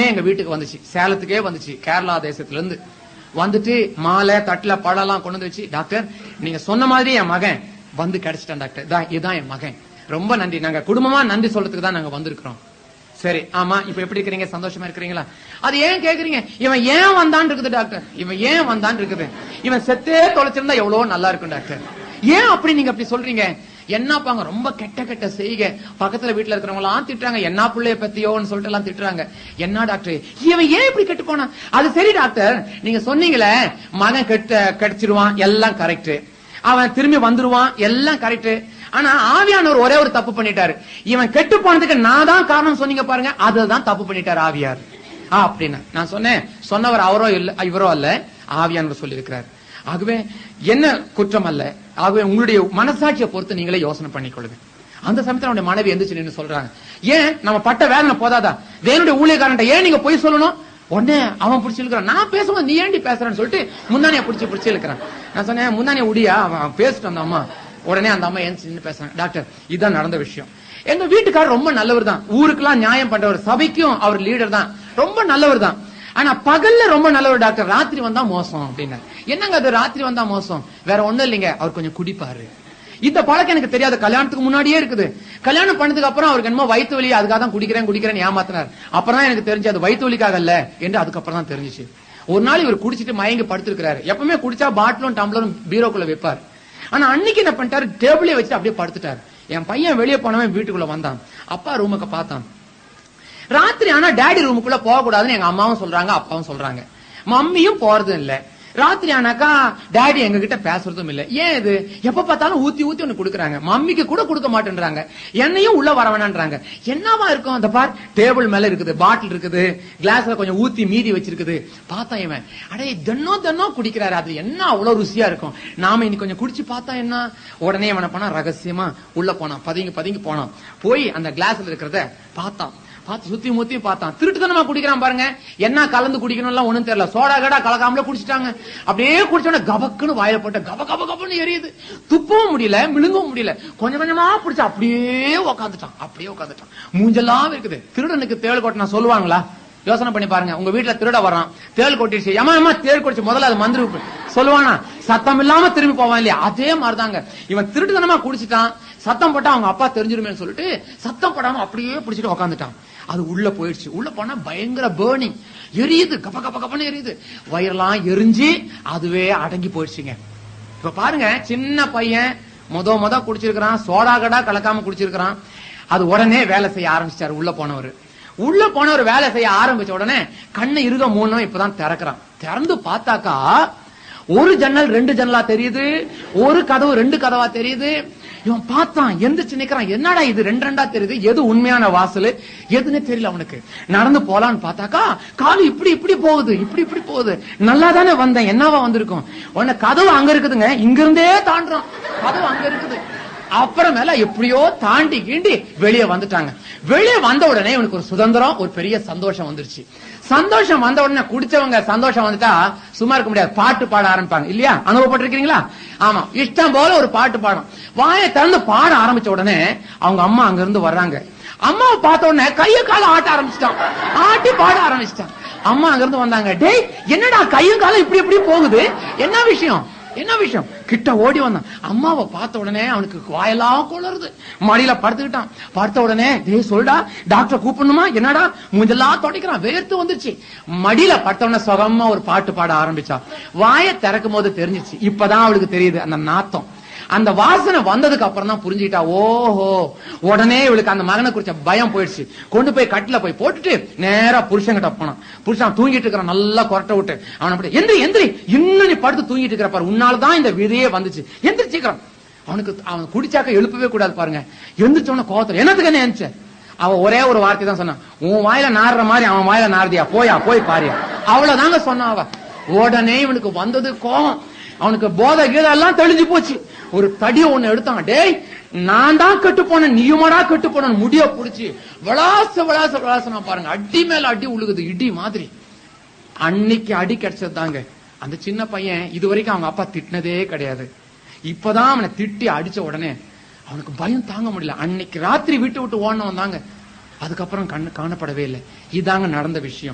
உடனே எங்க வீட்டுக்கு வந்துச்சு சேலத்துக்கே வந்துச்சு கேரளா தேசத்துல இருந்து வந்துட்டு மாலை தட்டுல பழம் எல்லாம் கொண்டு வந்து வச்சு டாக்டர் நீங்க சொன்ன மாதிரி என் மகன் வந்து கிடைச்சிட்டான் டாக்டர் இதான் இதான் என் மகன் ரொம்ப நன்றி நாங்க குடும்பமா நன்றி சொல்றதுக்கு தான் நாங்க வந்திருக்கிறோம் சரி ஆமா இப்ப எப்படி இருக்கிறீங்க சந்தோஷமா இருக்கிறீங்களா அது ஏன் கேக்குறீங்க இவன் ஏன் வந்தான் இருக்குது டாக்டர் இவன் ஏன் வந்தான் இருக்குது இவன் செத்தே தொலைச்சிருந்தா எவ்வளவு நல்லா இருக்கும் டாக்டர் ஏன் அப்படி நீங்க அப்படி சொல்றீங்க என்னப்பாங்க ரொம்ப கெட்ட கெட்ட செய்க பக்கத்துல வீட்டுல இருக்கிறவங்க எல்லாம் திட்டுறாங்க என்ன பிள்ளைய பத்தியோன்னு சொல்லிட்டு எல்லாம் திட்டுறாங்க என்ன டாக்டர் இவன் ஏன் இப்படி கெட்டு போனான் அது சரி டாக்டர் நீங்க சொன்னீங்களே மகன் கெட்ட கெடிச்சிருவான் எல்லாம் கரெக்ட் அவன் திரும்பி வந்துருவான் எல்லாம் கரெக்ட் ஆனா ஆவியானவர் ஒரே ஒரு தப்பு பண்ணிட்டாரு இவன் கெட்டு போனதுக்கு நான் தான் காரணம் சொன்னீங்க பாருங்க அதுதான் தப்பு பண்ணிட்டாரு ஆவியார் ஆ, அப்படின்னா நான் சொன்னேன் சொன்னவர் அவரோ இல்ல இவரோ அல்ல ஆவியானவர் சொல்லி இருக்கிறார் ஆகவே என்ன குற்றம் அல்ல ஆகவே உங்களுடைய மனசாட்சியை பொறுத்து நீங்களே யோசனை பண்ணிக்கொள்ளுங்க அந்த சமயத்துல அவனுடைய மனைவி எந்திரிச்சு நின்னு சொல்றாங்க ஏன் நம்ம பட்ட வேதனை போதாதா வேணுடைய ஊழியக்காரன்ட்ட ஏன் நீங்க போய் சொல்லணும் உடனே அவன் பிடிச்சி இழுக்கிறான் நான் பேசும்போது நீ ஏண்டி பேசுறேன்னு சொல்லிட்டு முந்தானிய பிடிச்சி பிடிச்சி இழுக்கிறான் நான் சொன்னேன் முந்தானிய உடியா அவன் பேசிட்டு அந்த அம்மா உடனே அந்த அம்மா ஏன் நின்னு பேசுறாங்க டாக்டர் இதுதான் நடந்த விஷயம் எங்க வீட்டுக்காரர் ரொம்ப நல்லவர் தான் ஊருக்கெல்லாம் நியாயம் பண்றவர் சபைக்கும் அவர் லீடர் தான் ரொம்ப நல்லவர் தான் ஆனா பகல்ல ரொம்ப நல்லவர் டாக்டர் ராத்திரி வந்தா மோசம் அப்படின்னு என்னங்க அது ராத்திரி வந்தா மோசம் வேற ஒண்ணும் இல்லைங்க அவர் கொஞ்சம் குடிப்பாரு இந்த பழக்கம் எனக்கு தெரியாது கல்யாணத்துக்கு முன்னாடியே இருக்குது கல்யாணம் பண்ணதுக்கு அப்புறம் அவருக்கு என்னமோ வயிற்று வலி அதுக்காக தான் குடிக்கிறேன் குடிக்கிறேன் ஏமாத்தினார் அப்புறம் தான் எனக்கு தெரிஞ்சு அது வயிற்று வலிக்காக இல்ல என்று அதுக்கப்புறம் தான் தெரிஞ்சுச்சு ஒரு நாள் இவர் குடிச்சிட்டு மயங்கி படுத்திருக்கிறாரு எப்பவுமே குடிச்சா பாட்டிலும் டம்ளரும் பீரோக்குள்ள வைப்பார் ஆனா அன்னைக்கு என்ன பண்ணிட்டாரு டேபிளே வச்சு அப்படியே படுத்துட்டாரு என் பையன் வெளியே போனவன் வீட்டுக்குள்ள வந்தான் அப்பா ரூமுக்கு பார்த்தான் ராத்திரி ஆனா டேடி ரூமுக்குள்ள போக கூடாதுன்னு எங்க அம்மாவும் சொல்றாங்க அப்பாவும் சொல்றாங்க மம்மியும் போறதும் இல்ல ராத்திரி ஆனாக்கா டேடி எங்க கிட்ட பேசுறதும் இல்ல ஏன் இது எப்ப பார்த்தாலும் ஊத்தி ஊத்தி ஒண்ணு குடுக்குறாங்க மம்மிக்கு கூட கொடுக்க மாட்டேன்றாங்க என்னையும் உள்ள வர வேணான்றாங்க என்னவா இருக்கும் அந்த பார் டேபிள் மேல இருக்குது பாட்டில் இருக்குது கிளாஸ்ல கொஞ்சம் ஊத்தி மீதி வச்சிருக்குது பார்த்தா இவன் அடே தினம் தினம் குடிக்கிறாரு அது என்ன அவ்வளவு ருசியா இருக்கும் நாம இன்னைக்கு கொஞ்சம் குடிச்சு பார்த்தா என்ன உடனே இவனை பண்ணா ரகசியமா உள்ள போனான் பதுங்கி பதுங்கி போனான் போய் அந்த கிளாஸ்ல இருக்கிறத பார்த்தான் பார்த்து சுத்தி முத்தி பார்த்தான் திருட்டுத்தனமா குடிக்கிறான் பாருங்க என்ன கலந்து குடிக்கணும்லாம் ஒண்ணும் தெரியல சோடா கடா கலக்காமல குடிச்சிட்டாங்க அப்படியே குடிச்சோட கபக்குன்னு வாயில போட்ட கப கப கபன்னு எரியுது துப்பவும் முடியல மிழுங்கவும் முடியல கொஞ்சம் கொஞ்சமா பிடிச்சு அப்படியே உக்காந்துட்டான் அப்படியே உட்காந்துட்டான் மூஞ்செல்லாம் இருக்குது திருடனுக்கு தேள் கொட்டினா சொல்லுவாங்களா யோசனை பண்ணி பாருங்க உங்க வீட்டுல திருட வர்றான் தேள் கொட்டிடுச்சு ஏமா ஏமா தேள் கொட்டிச்சு முதல்ல அது மந்திரி சொல்லுவானா சத்தம் இல்லாம திரும்பி போவான் இல்லையா அதே மாதிரிதாங்க இவன் திருட்டுத்தனமா குடிச்சிட்டான் சத்தம் போட்டா அவங்க அப்பா தெரிஞ்சிருமேன்னு சொல்லிட்டு சத்தம் போடாம அப்படியே பிடிச்சிட்டு உக்காந்துட்டான் அது உள்ள போயிடுச்சு உள்ள போனா பயங்கர பேர்னிங் எரியுது கப்ப கப்ப கப்பன்னு எரியுது வயிறெல்லாம் எரிஞ்சு அதுவே அடங்கி போயிடுச்சுங்க இப்ப பாருங்க சின்ன பையன் முத முத குடிச்சிருக்கிறான் சோடா கடா கலக்காம குடிச்சிருக்கிறான் அது உடனே வேலை செய்ய ஆரம்பிச்சிட்டாரு உள்ள போனவர் உள்ள போனவர் வேலை செய்ய ஆரம்பிச்ச உடனே கண்ணு இருக மூணும் இப்பதான் திறக்கிறான் திறந்து பார்த்தாக்கா ஒரு ஜன்னல் ரெண்டு ஜன்னலா தெரியுது ஒரு கதவு ரெண்டு கதவா தெரியுது இவன் பார்த்தான் எந்திரிச்சு நிக்கிறான் என்னடா இது ரெண்டு ரெண்டா தெரியுது எது உண்மையான வாசல் எதுன்னு தெரியல அவனுக்கு நடந்து போலான்னு பார்த்தாக்கா காலு இப்படி இப்படி போகுது இப்படி இப்படி போகுது நல்லா தானே வந்தேன் என்னவா வந்திருக்கும் உடனே கதவு அங்க இருக்குதுங்க இங்க இருந்தே தாண்டுறான் கதவு அங்க இருக்குது அப்புறமேல எப்படியோ தாண்டி கீண்டி வெளியே வந்துட்டாங்க வெளியே வந்த உடனே இவனுக்கு ஒரு சுதந்திரம் ஒரு பெரிய சந்தோஷம் வந்துருச்சு சந்தோஷம் வந்த உடனே குடிச்சவங்க சந்தோஷம் வந்துட்டா சும்மா இருக்க முடியாது பாட்டு பாட ஆரம்பிப்பாங்க இல்லையா அனுபவப்பட்டிருக்கீங்களா ஆமா இஷ்டம் போல ஒரு பாட்டு பாடும் வாயை திறந்து பாட ஆரம்பிச்ச உடனே அவங்க அம்மா அங்க இருந்து வர்றாங்க அம்மாவை பார்த்த உடனே கைய கால ஆட்ட ஆரம்பிச்சிட்டான் ஆட்டி பாட ஆரம்பிச்சிட்டான் அம்மா அங்க இருந்து வந்தாங்க டேய் என்னடா கையும் காலம் இப்படி இப்படி போகுது என்ன விஷயம் என்ன விஷயம் கிட்ட ஓடி வந்தான் அம்மாவை பார்த்த உடனே அவனுக்கு வாயெல்லாம் குளருது மடியில படுத்துக்கிட்டான் பார்த்த உடனே டேய் சொல்டா டாக்டர் கூப்பிடணுமா என்னடா மூஞ்செல்லாம் தொடக்கிறான் வேர்த்து வந்துருச்சு மடியில படுத்த உடனே சுகமா ஒரு பாட்டு பாட ஆரம்பிச்சா வாயை திறக்கும் போது தெரிஞ்சிச்சு இப்பதான் அவளுக்கு தெரியுது அந்த நாத்தம் அந்த வாசனை வந்ததுக்கு அப்புறம் தான் புரிஞ்சுக்கிட்டா ஓஹோ உடனே இவளுக்கு அந்த மகனை குறிச்ச பயம் போயிடுச்சு கொண்டு போய் கட்டில போய் போட்டுட்டு நேரா புருஷன்கிட்ட போனான் புருஷன் தூங்கிட்டு இருக்கிறான் நல்லா கொரட்டை விட்டு அவன் அப்படி எந்திரி எந்திரி இன்னும் நீ படுத்து தூங்கிட்டு இருக்கிற பாரு உன்னாலதான் இந்த விதையே வந்துச்சு எந்திரி சீக்கிரம் அவனுக்கு அவன் குடிச்சாக்க எழுப்பவே கூடாது பாருங்க எந்திரிச்சவன கோவத்துல என்னத்துக்கு என்ன எந்திரிச்ச அவ ஒரே ஒரு வார்த்தை தான் சொன்னான் உன் வாயில நாடுற மாதிரி அவன் வாயில நாடுதியா போயா போய் பாரியா அவ்வளவுதாங்க சொன்னான் அவ உடனே இவனுக்கு வந்தது கோவம் அவனுக்கு போதை கீதை எல்லாம் தெளிஞ்சு போச்சு ஒரு தடி ஒண்ணு எடுத்தான் டேய் நான் தான் கெட்டு போனேன் நீயுமாடா கெட்டு போன முடிய புடிச்சு விளாச விளாச விளாசனா பாருங்க அடி மேல அடி உழுகுது இடி மாதிரி அன்னைக்கு அடி கிடைச்சது தாங்க அந்த சின்ன பையன் இது வரைக்கும் அவங்க அப்பா திட்டினதே கிடையாது இப்பதான் அவனை திட்டி அடிச்ச உடனே அவனுக்கு பயம் தாங்க முடியல அன்னைக்கு ராத்திரி வீட்டு விட்டு ஓடணும் தாங்க அதுக்கப்புறம் கண்ணு காணப்படவே இல்லை இதாங்க நடந்த விஷயம்